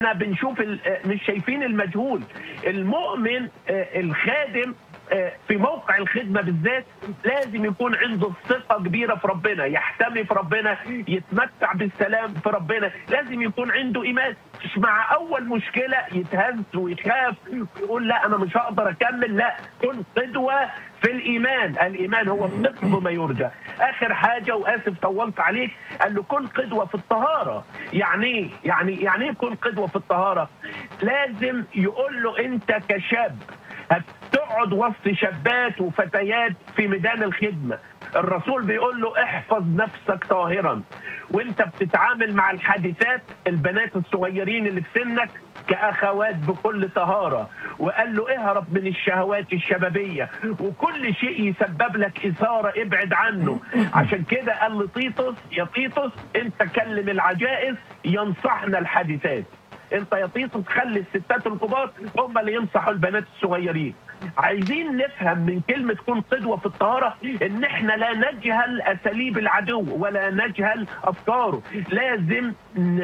احنا بنشوف ال- مش شايفين المجهول المؤمن آه، الخادم آه، في موقع الخدمة بالذات لازم يكون عنده ثقة كبيرة في ربنا يحتمي في ربنا يتمتع بالسلام في ربنا لازم يكون عنده إيمان مش مع أول مشكلة يتهز ويخاف ويقول لا أنا مش هقدر أكمل لا كن قدوة في الإيمان الإيمان هو الصدق بما يرجى آخر حاجة وآسف طولت عليك قال له كن قدوة في الطهارة يعني إيه؟ يعني يعني إيه كن قدوة في الطهارة لازم يقول له أنت كشاب هتقعد وسط شابات وفتيات في ميدان الخدمة الرسول بيقول له احفظ نفسك طاهرا وانت بتتعامل مع الحادثات البنات الصغيرين اللي في سنك كأخوات بكل طهارة وقال له اهرب من الشهوات الشبابية وكل شيء يسبب لك إثارة ابعد عنه عشان كده قال لطيطس يا طيطس انت كلم العجائز ينصحنا الحادثات انت يا طيطس خلي الستات الكبار هم اللي ينصحوا البنات الصغيرين عايزين نفهم من كلمة كن قدوة في الطهارة ان احنا لا نجهل اساليب العدو ولا نجهل افكاره لازم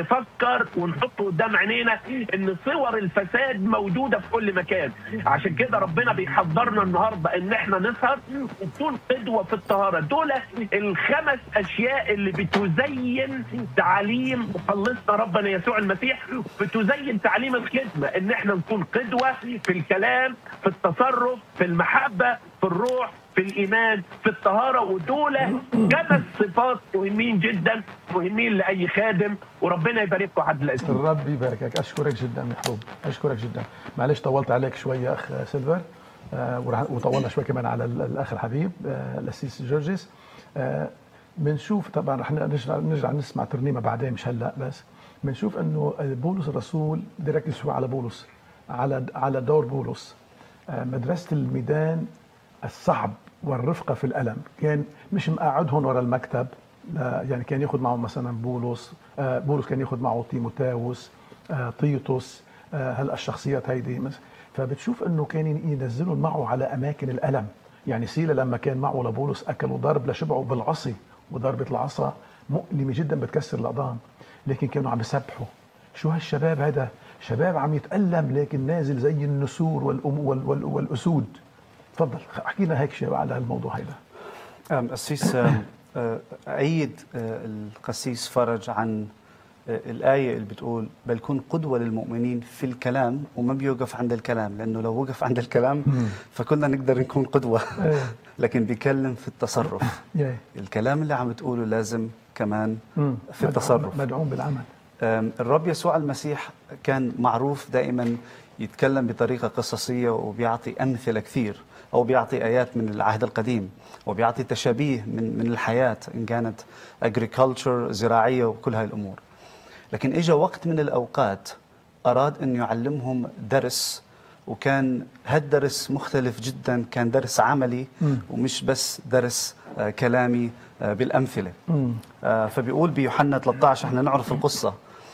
نفكر ونحط قدام عينينا ان صور الفساد موجودة في كل مكان عشان كده ربنا بيحذرنا النهاردة ان احنا نسهر ونكون قدوة في الطهارة دول الخمس اشياء اللي بتزين تعاليم مخلصنا ربنا يسوع المسيح بتزين تعليم الخدمة ان احنا نكون قدوة في الكلام في التصرف في المحبة في الروح في الايمان في الطهاره ودول خمس صفات مهمين جدا مهمين لاي خادم وربنا يبارككم عبد العزيز الرب يباركك اشكرك جدا محبوب اشكرك جدا معلش طولت عليك شويه اخ سيلفر آه ورح- وطولنا شوي كمان على ال- الاخ الحبيب آه الاسيس جورجيس آه بنشوف طبعا رح نرجع نرجع نسمع ترنيمه بعدين مش هلا بس بنشوف انه بولس الرسول بدي ركز شوي على بولس على على دور بولس آه مدرسه الميدان الصعب والرفقه في الالم كان مش مقعدهم ورا المكتب لا يعني كان ياخذ معه مثلا بولس آه بولس كان ياخذ معه تيموتاوس آه تيتوس آه هلا الشخصيات هيدي مس- فبتشوف انه كان ينزلهم معه على اماكن الالم يعني سيلا لما كان معه لبولس اكلوا ضرب لشبعوا بالعصي وضربه العصا مؤلمه جدا بتكسر الاقدام لكن كانوا عم يسبحوا شو هالشباب هذا شباب عم يتألم لكن نازل زي النسور والأم وال وال والأسود تفضل احكي لنا هيك شيء على هالموضوع هذا أم، قسيس أم، أه، أيد أه، القسيس فرج عن أه، الآية اللي بتقول بل كن قدوة للمؤمنين في الكلام وما بيوقف عند الكلام لأنه لو وقف عند الكلام فكنا نقدر نكون قدوة إيه. لكن بيكلم في التصرف ياي. الكلام اللي عم تقوله لازم كمان مم. في التصرف مدعوم بالعمل أم، الرب يسوع المسيح كان معروف دائما يتكلم بطريقة قصصية وبيعطي أمثلة كثير أو بيعطي آيات من العهد القديم وبيعطي تشابيه من من الحياة إن كانت agriculture زراعية وكل هاي الأمور لكن إجا وقت من الأوقات أراد أن يعلمهم درس وكان هالدرس مختلف جدا كان درس عملي ومش بس درس آه، كلامي آه، بالأمثلة آه، فبيقول بيوحنا 13 احنا نعرف القصة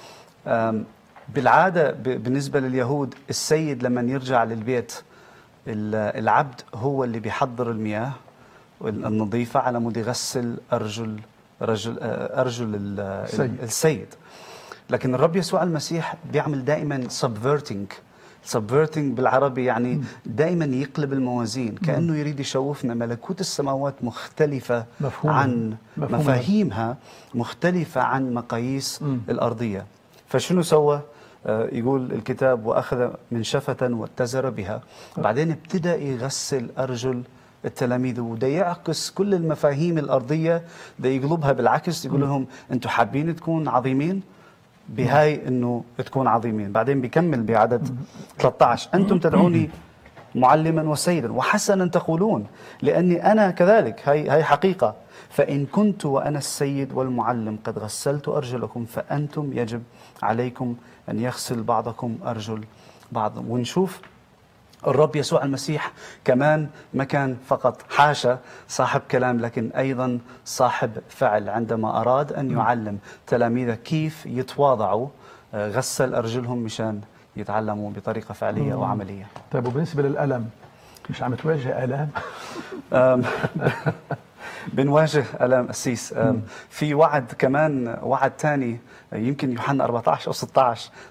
آم، بالعادة ب- بالنسبة لليهود السيد لما يرجع للبيت ال- العبد هو اللي بيحضر المياه النظيفة على مود يغسل أرجل رجل آه، أرجل ال- السيد. السيد لكن الرب يسوع المسيح بيعمل دائما subverting subverting بالعربي يعني دائما يقلب الموازين كأنه يريد يشوفنا ملكوت السماوات مختلفة مفهوم. عن مفهوم. مفاهيمها مختلفة عن مقاييس الأرضية فشنو سوى؟ آه، يقول الكتاب وأخذ منشفة واتزر بها بعدين ابتدأ يغسل أرجل التلاميذ وده يعكس كل المفاهيم الأرضية ده يقلبها بالعكس يقول لهم أنتم حابين تكون عظيمين بهاي أنه تكون عظيمين بعدين بيكمل بعدد 13 أنتم تدعوني معلما وسيدا وحسنا تقولون لاني انا كذلك هي هي حقيقه فان كنت وانا السيد والمعلم قد غسلت ارجلكم فانتم يجب عليكم ان يغسل بعضكم ارجل بعض ونشوف الرب يسوع المسيح كمان ما كان فقط حاشا صاحب كلام لكن ايضا صاحب فعل عندما اراد ان يعلم تلاميذه كيف يتواضعوا آه، غسل ارجلهم مشان يتعلموا بطريقه فعليه وعمليه طيب وبالنسبه للالم مش عم تواجه الام أم، بنواجه الام قسيس أم، في وعد كمان وعد ثاني يمكن يوحنا 14 او 16